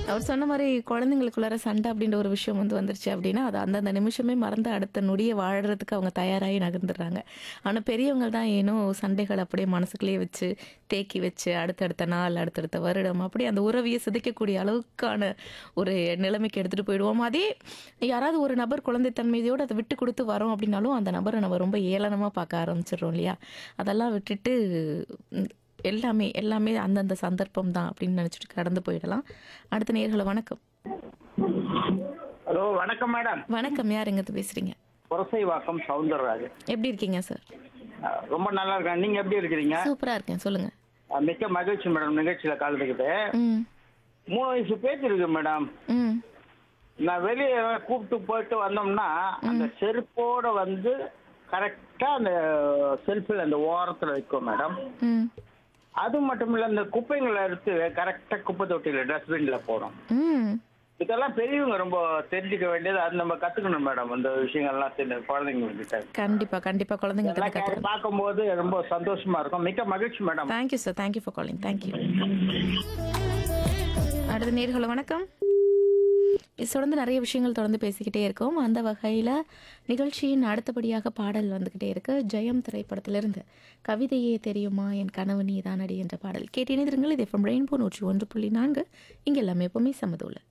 அவர் சொன்ன மாதிரி குழந்தைங்களுக்குள்ளார சண்டை அப்படின்ற ஒரு விஷயம் வந்து வந்துருச்சு அப்படின்னா அது அந்தந்த நிமிஷமே மறந்து அடுத்த நொடியை வாழறதுக்கு அவங்க தயாராகி நகர்ந்துடுறாங்க ஆனால் பெரியவங்க தான் ஏனோ சண்டைகள் அப்படியே மனசுக்குள்ளேயே வச்சு தேக்கி வச்சு அடுத்தடுத்த நாள் அடுத்தடுத்த வருடம் அப்படி அந்த உறவியை சிதைக்கக்கூடிய அளவுக்கான ஒரு நிலைமைக்கு எடுத்துகிட்டு போயிடுவோம் அதே யாராவது ஒரு நபர் குழந்தைத்தன்மையோடு அதை விட்டு கொடுத்து வரோம் அப்படின்னாலும் அந்த நபரை நம்ம ரொம்ப ஏளனமாக பார்க்க ஆரம்பிச்சிடுறோம் இல்லையா அதெல்லாம் விட்டுட்டு ம், எல்லாமே எல்லாமே அந்தந்த சந்தர்ப்பம் தான் அப்படின்னு நினச்சிட்டு கடந்து போயிடலாம் அடுத்த நேர்களை வணக்கம் ஹலோ வணக்கம் மேடம் வணக்கம் யார் எங்கிறது பேசுறீங்க புரசைவாக்கம் சவுந்தரராஜன் எப்படி இருக்கீங்க சார் அஹ் ரொம்ப நல்லா இருக்கேன் நீங்க எப்படி இருக்கிறீங்க சூப்பரா இருக்கேன் சொல்லுங்க அஹ் மிக்க மகிழ்ச்சி மேடம் நிகழ்ச்சியில கலந்துக்கிட்டு ம் மூணு வயசு பேச்சு இருக்கு மேடம் ம் நான் வெளியே கூப்பிட்டு போயிட்டு வந்தோம்னா அந்த செருப்போட வந்து கரெக்டா அந்த செல்ஃபில் அந்த ஓரத்துல வைக்கும் மேடம் ம் அது மட்டும் இல்ல அந்த குப்பைங்களை எடுத்து கரெக்டா குப்பை தொட்டியில டஸ்ட்பின்ல போடும் ம் இதெல்லாம் பெரியவங்க ரொம்ப தெரிஞ்சுக்க வேண்டியது அது நம்ம கத்துக்கணும் மேடம் அந்த விஷயங்கள்லாம் தெரிஞ்சு குழந்தைங்க கிட்ட கண்டிப்பா கண்டிப்பா குழந்தைங்க கிட்ட இதெல்லாம் கற்றுக்கணும் பார்க்கும்போது ரொம்ப சந்தோஷமா இருக்கும் மிக்க மகிழ்ச்சி madam thank you sir thank you for calling thank you அடுத்த நேர்களை வணக்கம் இது தொடர்ந்து நிறைய விஷயங்கள் தொடர்ந்து பேசிக்கிட்டே இருக்கோம் அந்த வகையில் நிகழ்ச்சியின் அடுத்தபடியாக பாடல் வந்துக்கிட்டே இருக்கு ஜெயம் திரைப்படத்திலிருந்து கவிதையே தெரியுமா என் கனவு நீதானடி என்ற பாடல் கேட்டினிருங்கள் இது எஃப்எம் ரெயின்போ நூற்றி ஒன்று புள்ளி நான்கு இங்கே எல்லாமே எப்பவுமே சமதூல